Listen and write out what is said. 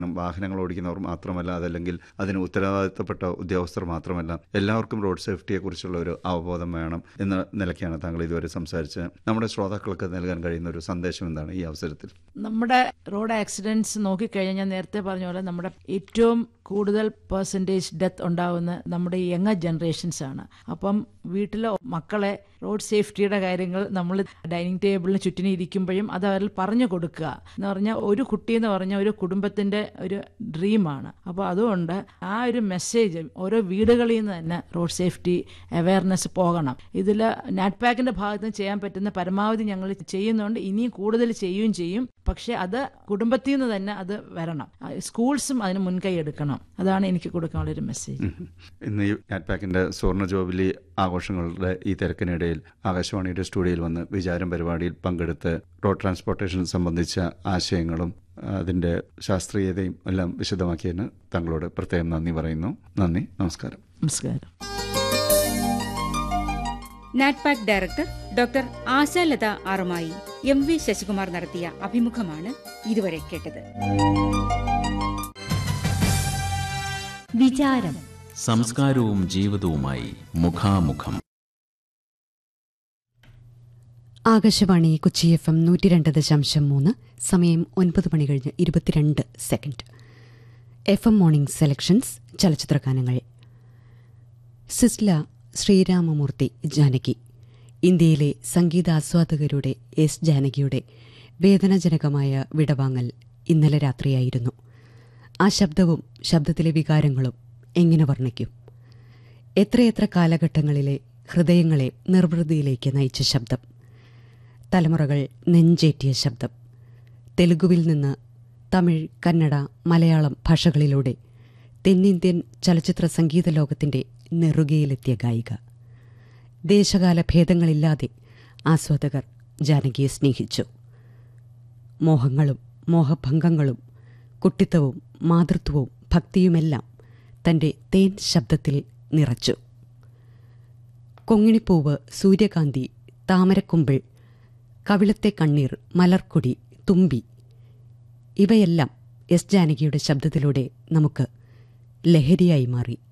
വാഹനങ്ങൾ ഓടിക്കുന്നവർ മാത്രമല്ല അതല്ലെങ്കിൽ അതിന് ഉത്തരവാദിത്തപ്പെട്ട ഉദ്യോഗസ്ഥർ മാത്രമല്ല എല്ലാവർക്കും റോഡ് സേഫ്റ്റിയെക്കുറിച്ചുള്ള ഒരു അവബോധം വേണം എന്ന നിലയ്ക്കാണ് താങ്കൾ ഇതുവരെ സംസാരിച്ച് നമ്മുടെ ശ്രോതാക്കൾക്ക് നൽകാൻ കഴിയുന്ന ഒരു സന്ദേശം എന്താണ് ഈ അവസരത്തിൽ നമ്മുടെ റോഡ് ആക്സിഡൻറ്റ്സ് നോക്കിക്കഴിഞ്ഞാൽ ഞാൻ നേരത്തെ പറഞ്ഞ പോലെ നമ്മുടെ ഏറ്റവും കൂടുതൽ പെർസെൻറ്റേജ് ഡെത്ത് ഉണ്ടാവുന്ന നമ്മുടെ യങ്ങ ജനറേഷൻസ് ആണ് അപ്പം വീട്ടിലെ മക്കളെ റോഡ് സേഫ്റ്റിയുടെ കാര്യങ്ങൾ നമ്മൾ ഡൈനിങ് ടേബിളിന് ചുറ്റിനും ഇരിക്കുമ്പോഴും അത് അവരിൽ പറഞ്ഞു കൊടുക്കുക എന്ന് പറഞ്ഞാൽ ഒരു കുട്ടി എന്ന് പറഞ്ഞാൽ ഒരു കുടുംബത്തിന്റെ ഒരു ഡ്രീമാണ് അപ്പോൾ അതുകൊണ്ട് ആ ഒരു മെസ്സേജ് ഓരോ വീടുകളിൽ നിന്ന് തന്നെ റോഡ് സേഫ്റ്റി അവയർനെസ് പോകണം ഇതിൽ നാറ്റ്പാക്കിന്റെ ഭാഗത്ത് നിന്ന് ചെയ്യാൻ പറ്റുന്ന പരമാവധി ഞങ്ങൾ ചെയ്യുന്നുണ്ട് ഇനിയും കൂടുതൽ ചെയ്യുകയും ചെയ്യും പക്ഷെ അത് കുടുംബത്തിൽ നിന്ന് തന്നെ അത് വരണം ആ, സ്കൂൾസും അതിന് മുൻകൈ എടുക്കണം അതാണ് എനിക്ക് കൊടുക്കാനുള്ള ഒരു മെസ്സേജ് ഇന്ന് ഈ നാറ്റ്പാക്കിന്റെ സുവർണ ജോബിലി ആഘോഷങ്ങളുടെ ഈ തിരക്കിനിടയിൽ ആകാശവാണിയുടെ സ്റ്റുഡിയോയിൽ വന്ന് വിചാരം പരിപാടിയിൽ പങ്കെടുത്ത് റോഡ് ട്രാൻസ്പോർട്ടേഷൻ സംബന്ധിച്ച ആശയങ്ങളും അതിന്റെ ശാസ്ത്രീയതയും എല്ലാം വിശദമാക്കിയതിന് താങ്കളോട് പ്രത്യേകം നന്ദി പറയുന്നു നന്ദി നമസ്കാരം നമസ്കാരം നാറ്റ്പാക് ഡയറക്ടർ ഡോക്ടർ ആശാലത ആറുമായി എം വി ശശികുമാർ നടത്തിയ അഭിമുഖമാണ് ഇതുവരെ കേട്ടത് വിചാരം സംസ്കാരവും ജീവിതവുമായി മുഖാമുഖം ആകാശവാണി കൊച്ചി എഫ് എം നൂറ്റി രണ്ട് ദശാംശം മൂന്ന് സമയം ഒൻപത് മണി കഴിഞ്ഞ് ഇരുപത്തിരണ്ട് second F M morning selections ചലച്ചിത്രഗാനങ്ങൾ സിസ്ല ശ്രീരാമമൂർത്തി ജാനകി ഇന്ത്യയിലെ സംഗീതാസ്വാദകരുടെ എസ് ജാനകിയുടെ വേദനാജനകമായ വിടവാങ്ങൽ ഇന്നലെ രാത്രിയായിരുന്നു ആ ശബ്ദവും ശബ്ദത്തിലെ വികാരങ്ങളും എങ്ങനെ വർണ്ണിക്കും എത്രയെത്ര കാലഘട്ടങ്ങളിലെ ഹൃദയങ്ങളെ നിർവൃതിയിലേക്ക് നയിച്ച ശബ്ദം തലമുറകൾ നെഞ്ചേറ്റിയ ശബ്ദം തെലുഗുവിൽ നിന്ന് തമിഴ് കന്നഡ മലയാളം ഭാഷകളിലൂടെ തെന്നിന്ത്യൻ ചലച്ചിത്ര സംഗീത ലോകത്തിന്റെ നെറുകയിലെത്തിയ ഗായിക ദേശകാല ഭേദങ്ങളില്ലാതെ ആസ്വാദകർ ജാനകിയെ സ്നേഹിച്ചു മോഹങ്ങളും മോഹഭംഗങ്ങളും കുട്ടിത്തവും മാതൃത്വവും ഭക്തിയുമെല്ലാം തന്റെ തേൻ ശബ്ദത്തിൽ നിറച്ചു കൊങ്ങിണിപ്പൂവ് സൂര്യകാന്തി താമരക്കുമ്പിൾ കവിളത്തെ കണ്ണീർ മലർക്കൊടി തുമ്പി ഇവയെല്ലാം എസ് ജാനകിയുടെ ശബ്ദത്തിലൂടെ നമുക്ക് ലഹരിയായി മാറി